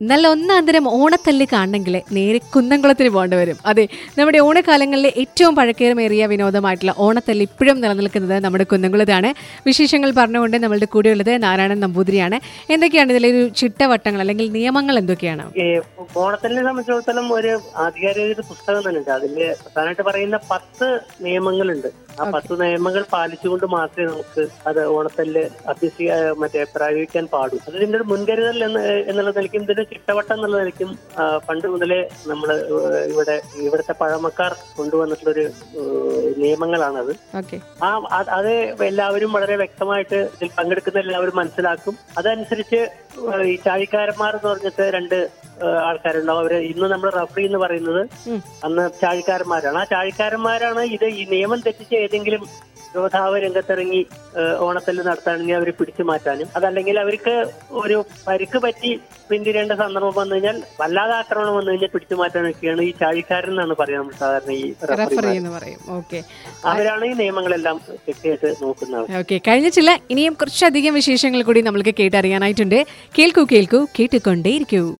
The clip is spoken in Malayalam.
നല്ല ഒന്നാന്തരം ഓണത്തല്ല് കാണണമെങ്കിൽ നേരെ കുന്നംകുളത്തിന് പോകേണ്ടി വരും അതെ നമ്മുടെ ഓണക്കാലങ്ങളിലെ ഏറ്റവും പഴക്കേറമേറിയ വിനോദമായിട്ടുള്ള ഓണത്തല്ല് ഇപ്പോഴും നിലനിൽക്കുന്നത് നമ്മുടെ കുന്നംകുളത്താണ് വിശേഷങ്ങൾ പറഞ്ഞുകൊണ്ട് നമ്മളുടെ കൂടെയുള്ളത് നാരായണൻ നമ്പൂതിരിയാണ് എന്തൊക്കെയാണ് ഇതിലെ ഒരു ചിട്ടവട്ടങ്ങൾ അല്ലെങ്കിൽ നിയമങ്ങൾ എന്തൊക്കെയാണ് ഈ ഓണത്തിനെ സംബന്ധിച്ചിടത്തോളം ഒരു ആധികാരിക ഒരു പുസ്തകം തന്നെ ഉണ്ട് അതില് പ്രധാനമായിട്ട് പറയുന്ന പത്ത് നിയമങ്ങളുണ്ട് ആ പത്ത് നിയമങ്ങൾ പാലിച്ചുകൊണ്ട് മാത്രമേ നമുക്ക് അത് ഓണത്തല്ല് അഭ്യസി ആ, മറ്റേ പ്രയോഗിക്കാൻ പാടൂ അത് ഇതിന്റെ ഒരു മുൻകരുതൽ എന്ന് എന്നുള്ള നിലയ്ക്കും ഇതിന്റെ ചിട്ടവട്ടം എന്നുള്ള നിലയ്ക്കും ആ, പണ്ട് മുതലേ നമ്മൾ ഇവിടെ ഇവിടുത്തെ പഴമക്കാർ കൊണ്ടുവന്നിട്ടുള്ളൊരു ഏഹ്, നിയമങ്ങളാണത് ഓക്കെ ആ അത് അത് എല്ലാവരും വളരെ വ്യക്തമായിട്ട് ഇതിൽ പങ്കെടുക്കുന്ന എല്ലാവരും മനസ്സിലാക്കും അതനുസരിച്ച് ഏഹ് ഈ ചാഴിക്കാരന്മാർ എന്ന് പറഞ്ഞിട്ട് രണ്ട് ഏഹ് ആൾക്കാരുണ്ടാവും അവര് ഇന്ന് നമ്മൾ റഫറി എന്ന് പറയുന്നത് ഉം. അന്ന് ചാഴിക്കാരന്മാരാണ് ആ ചാഴിക്കാരന്മാരാണ് ഇത് ഈ നിയമം തെറ്റിച്ച് ഏതെങ്കിലും യോദ്ധാവ് രംഗത്തിറങ്ങി ഏഹ് ഓണത്തല്ല് നടത്താണെങ്കിൽ അവരെ പിടിച്ചു മാറ്റാനും അതല്ലെങ്കിൽ അവർക്ക് ഒരു പരിക്ക് പറ്റി പിന്തിരേണ്ട സന്ദർഭം വന്നു കഴിഞ്ഞാൽ വല്ലാതെ ആക്രമണം വന്നു കഴിഞ്ഞാൽ പിടിച്ചു മാറ്റാനൊക്കെയാണ് ഈ ചാഴിക്കാരൻ എന്നാണ് പറയാം നമ്മൾ സാധാരണ ഈ റഫറി റഫറിമാർ എന്ന് പറയും ഓക്കെ അവരാണ് ഈ നിയമങ്ങളെല്ലാം കൃത്യമായിട്ട് നോക്കുന്നത് ഓക്കെ കഴിഞ്ഞിട്ടില്ല ഇനിയും കുറച്ചധികം വിശേഷങ്ങൾ കൂടി നമ്മൾക്ക് കേട്ടറിയാനായിട്ടുണ്ട് കേൾക്കൂ കേൾക്കൂ കേട്ടുകൊണ്ടേയിരിക്കൂ